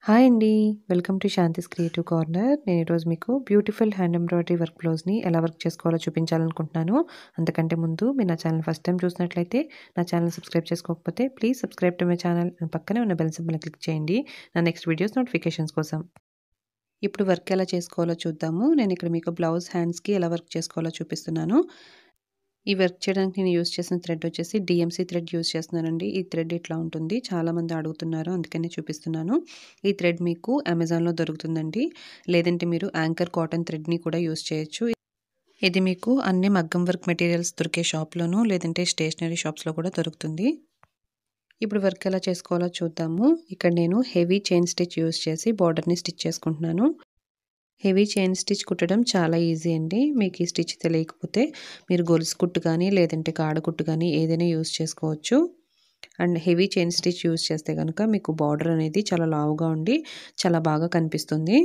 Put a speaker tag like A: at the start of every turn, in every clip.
A: Hi అండి. Welcome to Shanti's creative corner. నేను ఈరోజు మీకు బ్యూటిఫుల్ హ్యాండ్ ఎంబ్రాయిడరీ వర్క్ బ్లౌజ్‌ని ఎలా వర్క్ చేసుకోవాలో చూపించాలనుకుంటున్నాను. అంతకంటే ముందు మీరు నా ఛానల్ ఫస్ట్ టైమ్ చూసినట్లయితే నా ఛానల్ సబ్స్క్రైబ్ చేసుకోకపోతే please subscribe to my channel and పక్కనే ఉన్న బెల్ సింబల్‌ని క్లిక్ చేయండి. నా నెక్స్ట్ వీడియోస్ నోటిఫికేషన్స్ కోసం. ఇప్పుడు వర్క్ ఎలా చేసుకోవాలో చూద్దాము. నేను ఇక్కడ మీకు బ్లౌజ్ హ్యాండ్స్‌కి ఎలా వర్క్ చేసుకోవాలో చూపిస్తున్నాను. ఈ వర్క్ చేయడానికి నేను యూజ్ చేసిన థ్రెడ్ వచ్చేసి డీఎంసీ థ్రెడ్ యూజ్ చేస్తున్నానండి. ఈ థ్రెడ్ ఇట్లా ఉంటుంది. చాలామంది అడుగుతున్నారు అందుకనే చూపిస్తున్నాను. ఈ థ్రెడ్ మీకు అమెజాన్‌లో దొరుకుతుందండి. లేదంటే మీరు యాంకర్ కాటన్ థ్రెడ్‌ని కూడా యూజ్ చేయొచ్చు. ఇది మీకు అన్ని మగ్గం వర్క్ మెటీరియల్స్ దొరికే షాప్‌లోనూ లేదంటే స్టేషనరీ షాప్స్‌లో కూడా దొరుకుతుంది. ఇప్పుడు వర్క్ ఎలా చేసుకోవాలో చూద్దాము. ఇక్కడ నేను హెవీ చైన్ స్టిచ్ యూజ్ చేసి బోర్డర్‌ని స్టిచ్ చేసుకుంటున్నాను. హెవీ చైన్ స్టిచ్ కుట్టడం చాలా ఈజీ అండి. మీకు ఈ స్టిచ్ తెలియకపోతే మీరు గొలుసు కుట్టు కానీ లేదంటే కాడ కుట్టు కానీ ఏదైనా యూజ్ చేసుకోవచ్చు. And heavy chain stitch use చేస్తే గనుక మీకు బార్డర్ అనేది చాలా లావుగా ఉండి చాలా బాగా కనిపిస్తుంది.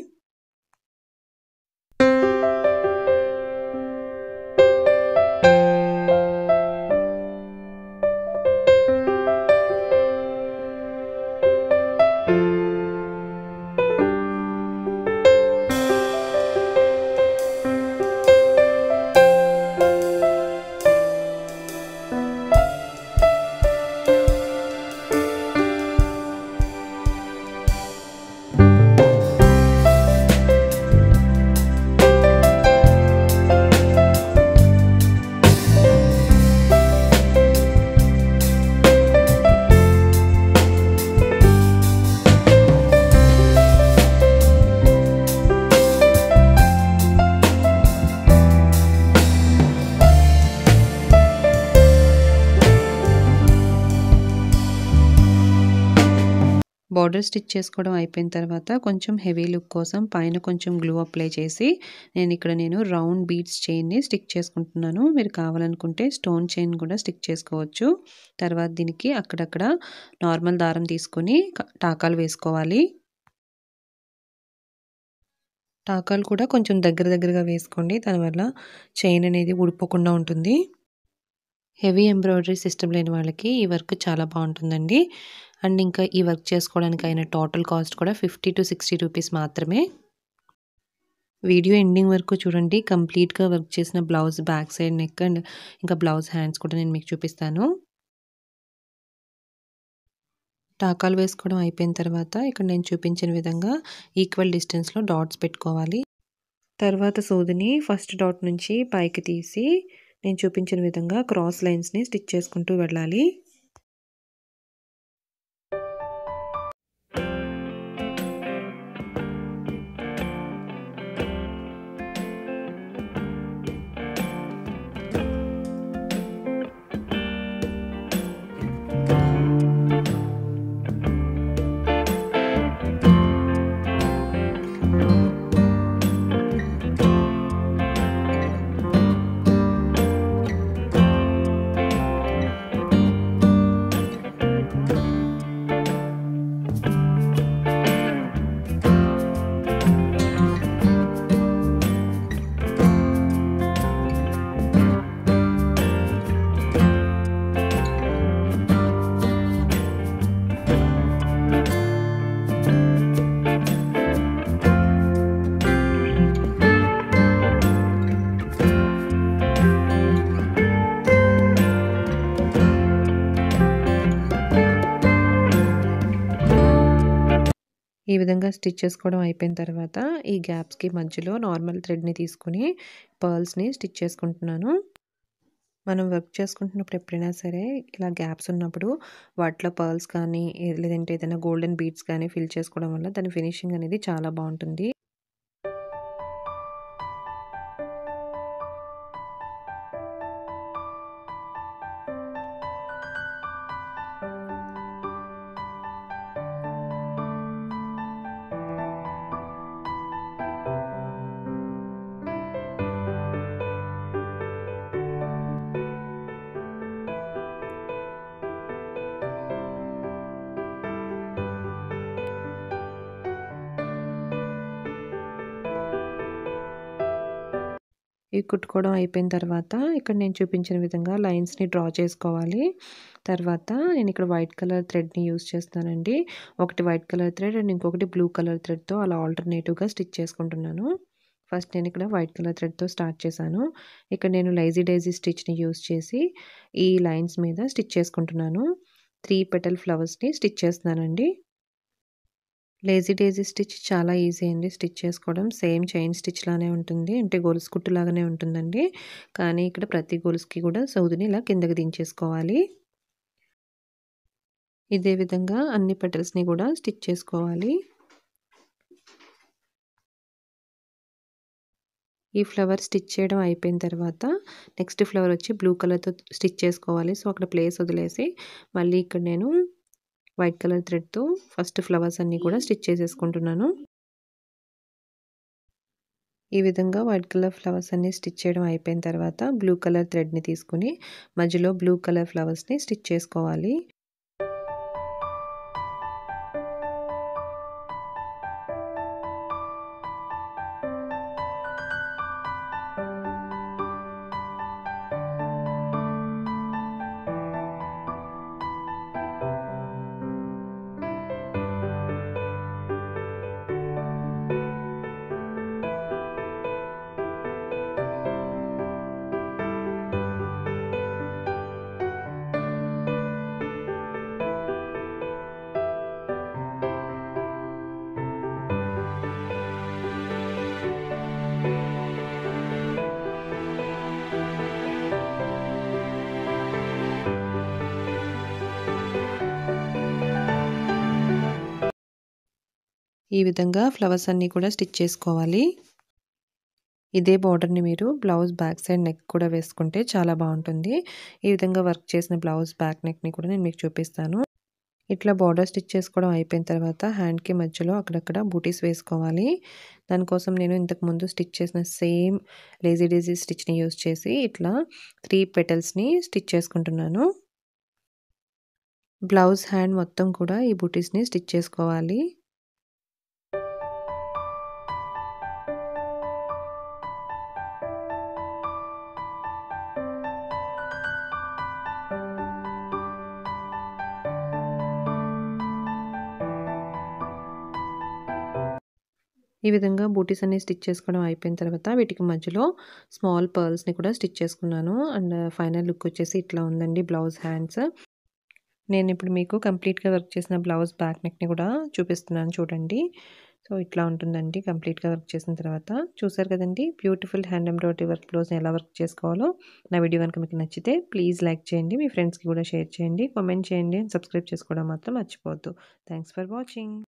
A: బార్డర్ స్టిచ్ చేసుకోవడం అయిపోయిన తర్వాత కొంచెం హెవీ లుక్ కోసం పైన కొంచెం గ్లూ అప్లై చేసి నేను ఇక్కడ నేను రౌండ్ బీడ్స్ చైన్‌ని స్టిక్ చేసుకుంటున్నాను. మీరు కావాలనుకుంటే స్టోన్ చైన్ కూడా స్టిక్ చేసుకోవచ్చు. తర్వాత దీనికి అక్కడక్కడ నార్మల్ దారం తీసుకొని క టాకాలు వేసుకోవాలి. టాకాలు కూడా కొంచెం దగ్గర దగ్గరగా వేసుకోండి. దానివల్ల చైన్ అనేది ఊడిపోకుండా ఉంటుంది. హెవీ ఎంబ్రాయిడరీస్ ఇష్టం లేని వాళ్ళకి ఈ వర్క్ చాలా బాగుంటుందండి. అండ్ ఇంకా ఈ వర్క్ చేసుకోవడానికి అయిన టోటల్ కాస్ట్ కూడా 50-60 రూపీస్ మాత్రమే. వీడియో ఎండింగ్ వరకు చూడండి. కంప్లీట్‌గా వర్క్ చేసిన blouse back side neck and ఇంకా బ్లౌజ్ హ్యాండ్స్ కూడా నేను మీకు చూపిస్తాను. టాకాలు వేసుకోవడం అయిపోయిన తర్వాత ఇక్కడ నేను చూపించిన విధంగా ఈక్వల్ డిస్టెన్స్‌లో డాట్స్ పెట్టుకోవాలి. తర్వాత సూదిని ఫస్ట్ డాట్ నుంచి పైకి తీసి నేను చూపించిన విధంగా క్రాస్ లైన్స్‌ని స్టిచ్ చేసుకుంటూ వెళ్ళాలి. ఈ విధంగా స్టిచ్ చేసుకోవడం అయిపోయిన తర్వాత ఈ గ్యాప్స్‌కి మధ్యలో నార్మల్ థ్రెడ్‌ని తీసుకొని పర్ల్స్‌ని స్టిచ్ చేసుకుంటున్నాను. మనం వర్క్ చేసుకుంటున్నప్పుడు ఎప్పుడైనా సరే ఇలా గ్యాప్స్ ఉన్నప్పుడు వాటిలో పర్ల్స్ కానీ లేదంటే ఏదైనా గోల్డెన్ బీడ్స్ కానీ ఫిల్ చేసుకోవడం వల్ల దాని ఫినిషింగ్ అనేది చాలా బాగుంటుంది. ఇవి కుట్టుకోవడం అయిపోయిన తర్వాత ఇక్కడ నేను చూపించిన విధంగా లైన్స్ని డ్రా చేసుకోవాలి తర్వాత నేను ఇక్కడ వైట్ కలర్ థ్రెడ్ని యూస్ చేస్తానండి ఒకటి వైట్ కలర్ థ్రెడ్ అండ్ ఇంకొకటి బ్లూ కలర్ థ్రెడ్తో అలా ఆల్టర్నేటివ్గా స్టిచ్ చేసుకుంటున్నాను ఫస్ట్ నేను ఇక్కడ వైట్ కలర్ థ్రెడ్తో స్టార్ట్ చేశాను ఇక్కడ నేను లైజీ డైజీ స్టిచ్ని యూస్ చేసి ఈ లైన్స్ మీద స్టిచ్ చేసుకుంటున్నాను త్రీ పెటల్ ఫ్లవర్స్ని స్టిచ్ చేస్తున్నానండి లేజీ డేజీ స్టిచ్ చాలా ఈజీ అండి స్టిచ్ చేసుకోవడం సేమ్ చైన్ స్టిచ్ లానే ఉంటుంది అంటే గొలుసు కుట్టు లాగానే ఉంటుందండి కానీ ఇక్కడ ప్రతి గొలుసుకి కూడా సౌదుని ఇలా కిందకి దించేసుకోవాలి ఇదే విధంగా అన్ని పెటల్స్ని కూడా స్టిచ్ చేసుకోవాలి ఈ ఫ్లవర్ స్టిచ్ చేయడం అయిపోయిన తర్వాత నెక్స్ట్ ఫ్లవర్ వచ్చి బ్లూ కలర్తో స్టిచ్ చేసుకోవాలి సో అక్కడ ప్లేస్ వదిలేసి మళ్ళీ ఇక్కడ నేను వైట్ కలర్ థ్రెడ్తో ఫస్ట్ ఫ్లవర్స్ అన్నీ కూడా స్టిచ్ చేసేసుకుంటున్నాను ఈ విధంగా వైట్ కలర్ ఫ్లవర్స్ అన్నీ స్టిచ్ చేయడం అయిపోయిన తర్వాత బ్లూ కలర్ థ్రెడ్ని తీసుకుని మధ్యలో బ్లూ కలర్ ఫ్లవర్స్ని స్టిచ్ చేసుకోవాలి ఈ విధంగా ఫ్లవర్స్ అన్నీ కూడా స్టిచ్ చేసుకోవాలి ఇదే బార్డర్ని మీరు బ్లౌజ్ బ్యాక్ సైడ్ నెక్ కూడా వేసుకుంటే చాలా బాగుంటుంది ఈ విధంగా వర్క్ చేసిన బ్లౌజ్ బ్యాక్ నెక్ని కూడా నేను మీకు చూపిస్తాను ఇట్లా బార్డర్ స్టిచ్ చేసుకోవడం అయిపోయిన తర్వాత హ్యాండ్కి మధ్యలో అక్కడక్కడ బూటీస్ వేసుకోవాలి దానికోసం నేను ఇంతకు ముందు స్టిచ్ చేసిన సేమ్ లేజీ డేజీ స్టిచ్ని యూస్ చేసి ఇట్లా త్రీ పెటల్స్ని స్టిచ్ చేసుకుంటున్నాను బ్లౌజ్ హ్యాండ్ మొత్తం కూడా ఈ బూటీస్ని స్టిచ్ చేసుకోవాలి ఈ విధంగా బూటీస్ అన్ని స్టిచ్ చేసుకోవడం అయిపోయిన తర్వాత వీటికి మధ్యలో స్మాల్ పర్ల్స్ని కూడా స్టిచ్ చేసుకున్నాను అండ్ ఫైనల్ లుక్ వచ్చేసి ఇట్లా ఉందండి బ్లౌజ్ హ్యాండ్స్ నేను ఇప్పుడు మీకు కంప్లీట్గా వర్క్ చేసిన బ్లౌజ్ బ్యాక్ నెక్ని కూడా చూపిస్తున్నాను చూడండి సో ఇట్లా ఉంటుందండి కంప్లీట్గా వర్క్ చేసిన తర్వాత చూసారు కదండి బ్యూటిఫుల్ హ్యాండ్ ఎంబ్రాయిడరీ వర్క్ బ్లౌజ్ని ఎలా వర్క్ చేసుకోవాలో నా వీడియో కనుక మీకు నచ్చితే ప్లీజ్ లైక్ చేయండి మీ ఫ్రెండ్స్కి కూడా షేర్ చేయండి కామెంట్ చేయండి సబ్స్క్రైబ్ చేసుకోవడం మాత్రం మర్చిపోవద్దు థ్యాంక్స్ ఫర్ వాచింగ్